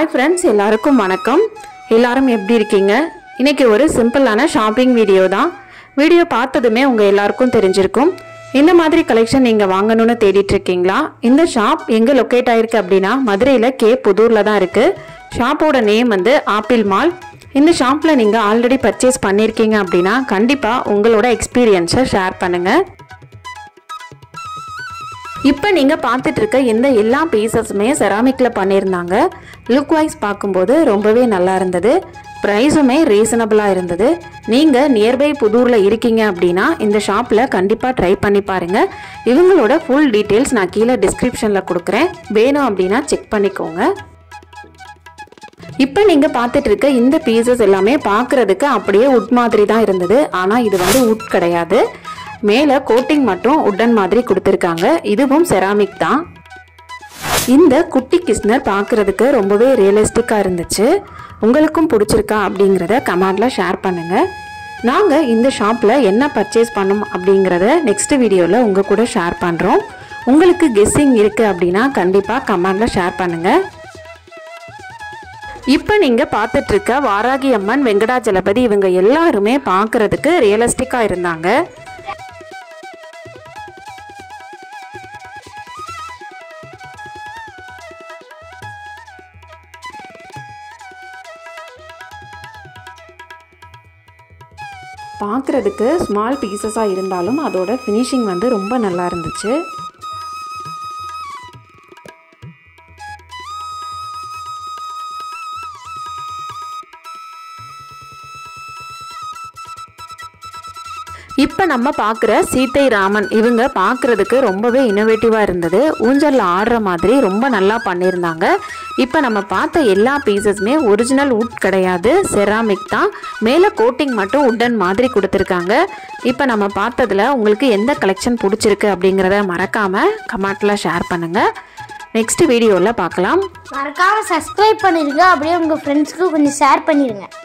hi friends எல்லாருக்கும் வணக்கம் எல்லாரும் எப்படி இருக்கீங்க இன்னைக்கு ஒரு சிம்பிளான ஷாப்பிங் வீடியோ தான் வீடியோ பார்த்ததுமே உங்கள் எல்லாருக்கும் தெரிஞ்சிருக்கும் இந்த மாதிரி கலெக்ஷன் நீங்கள் வாங்கணும்னு தேடிட்டு இருக்கீங்களா இந்த ஷாப் எங்கே லொக்கேட் ஆயிருக்கு அப்படின்னா மதுரையில் கே புதூரில் தான் இருக்குது ஷாப்போட நேம் வந்து ஆப்பிள் மால் இந்த ஷாப்பில் நீங்கள் ஆல்ரெடி பர்ச்சேஸ் பண்ணியிருக்கீங்க அப்படின்னா கண்டிப்பாக உங்களோட எக்ஸ்பீரியன்ஸை ஷேர் பண்ணுங்கள் இப்போ நீங்கள் பார்த்துட்டு இருக்க இந்த எல்லா பீசஸுமே செராமிக்கில் பண்ணியிருந்தாங்க லுக் வைஸ் பார்க்கும்போது ரொம்பவே நல்லா இருந்தது ப்ரைஸுமே ரீசனபிளாக இருந்தது நீங்கள் நியர்பை புதூரில் இருக்கீங்க அப்படின்னா இந்த ஷாப்பில் கண்டிப்பாக ட்ரை பண்ணி பாருங்கள் இவங்களோட ஃபுல் டீட்டெயில்ஸ் நான் கீழே டிஸ்கிரிப்ஷனில் கொடுக்குறேன் வேணும் அப்படின்னா செக் பண்ணிக்கோங்க இப்போ நீங்கள் பார்த்துட்டு இருக்க இந்த பீசஸ் எல்லாமே பார்க்குறதுக்கு அப்படியே உட் மாதிரி தான் இருந்தது ஆனால் இது வந்து உட் கிடையாது மேலே கோட்டிங் மட்டும் உட்டன் மாதிரி கொடுத்துருக்காங்க இதுவும் செராமிக் தான் இந்த குட்டி கிஸ்னர் பார்க்குறதுக்கு ரொம்பவே ரியலிஸ்டிக்காக இருந்துச்சு உங்களுக்கும் பிடிச்சிருக்கா அப்படிங்கிறத கமெண்டில் ஷேர் பண்ணுங்கள் நாங்கள் இந்த ஷாப்பில் என்ன பர்ச்சேஸ் பண்ணோம் அப்படிங்கிறத நெக்ஸ்ட் வீடியோவில் உங்கள் கூட ஷேர் பண்ணுறோம் உங்களுக்கு கெஸ்ஸிங் இருக்குது அப்படின்னா கண்டிப்பாக கமெண்டில் ஷேர் பண்ணுங்கள் இப்போ நீங்கள் பார்த்துட்டு இருக்க வாராகி அம்மன் வெங்கடாஜலபதி இவங்க எல்லாருமே பார்க்கறதுக்கு ரியலிஸ்டிக்காக இருந்தாங்க பார்க்குறதுக்கு ஸ்மால் பீசஸாக இருந்தாலும் அதோட ஃபினிஷிங் வந்து ரொம்ப நல்லா இருந்துச்சு இப்போ நம்ம பார்க்குற சீத்தை ராமன் இவங்க பார்க்குறதுக்கு ரொம்பவே இன்னோவேட்டிவாக இருந்தது ஊஞ்சலில் ஆடுற மாதிரி ரொம்ப நல்லா பண்ணியிருந்தாங்க இப்போ நம்ம பார்த்த எல்லா பீசஸுமே ஒரிஜினல் உட் கிடையாது செராமிக் தான் மேலே கோட்டிங் மட்டும் உட்டன் மாதிரி கொடுத்துருக்காங்க இப்போ நம்ம பார்த்ததில் உங்களுக்கு எந்த கலெக்ஷன் பிடிச்சிருக்கு அப்படிங்கிறத மறக்காமல் கமெண்ட்டில் ஷேர் பண்ணுங்கள் நெக்ஸ்ட் வீடியோவில் பார்க்கலாம் மறக்காம சப்ஸ்கிரைப் பண்ணிருங்க அப்படியே உங்க ஃப்ரெண்ட்ஸ்க்கு கொஞ்சம் ஷேர் பண்ணிருங்க